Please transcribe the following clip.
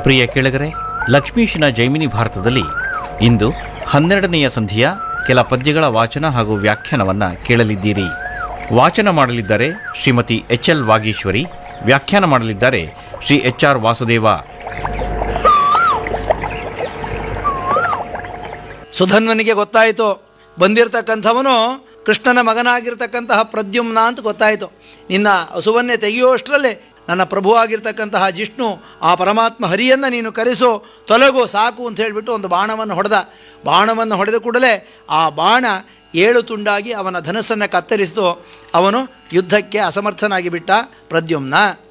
ಪ್ರಿಯ ಕೆಳಗರೆ ಲಕ್ಷ್ಮೀಶನ ಜೈಮಿನಿ ಭಾರತದಲ್ಲಿ ಇಂದು ಹನ್ನೆರಡನೆಯ ಸಂಧಿಯ ಕೆಲ ಪದ್ಯಗಳ ವಾಚನ ಹಾಗೂ ವ್ಯಾಖ್ಯಾನವನ್ನ ಕೇಳಲಿದ್ದೀರಿ ವಾಚನ ಮಾಡಲಿದ್ದಾರೆ ಶ್ರೀಮತಿ ಎಚ್ ಎಲ್ ವಾಗೀಶ್ವರಿ ವ್ಯಾಖ್ಯಾನ ಮಾಡಲಿದ್ದಾರೆ ಶ್ರೀ ಎಚ್ ಆರ್ ವಾಸುದೇವ ಸುಧನ್ವನಿಗೆ ಗೊತ್ತಾಯಿತು ಬಂದಿರತಕ್ಕಂಥವನು ಕೃಷ್ಣನ ಮಗನಾಗಿರ್ತಕ್ಕಂತಹ ಪ್ರದ್ಯುಮ್ನ ಅಂತ ಗೊತ್ತಾಯಿತು ನಿನ್ನ ಹಸುವನ್ನೇ ತೆಗೆಯುವಷ್ಟರಲ್ಲೇ ನನ್ನ ಪ್ರಭು ಆಗಿರ್ತಕ್ಕಂತಹ ಜಿಷ್ಣು ಆ ಪರಮಾತ್ಮ ಹರಿಯನ್ನು ನೀನು ಕರೆಸು ತೊಲಗು ಸಾಕು ಅಂತ ಹೇಳಿಬಿಟ್ಟು ಒಂದು ಬಾಣವನ್ನು ಹೊಡೆದ ಬಾಣವನ್ನು ಹೊಡೆದ ಕೂಡಲೇ ಆ ಬಾಣ ಏಳು ತುಂಡಾಗಿ ಅವನ ಧನಸ್ಸನ್ನು ಕತ್ತರಿಸಿತು ಅವನು ಯುದ್ಧಕ್ಕೆ ಅಸಮರ್ಥನಾಗಿ ಬಿಟ್ಟ ಪ್ರದ್ಯುಮ್ನ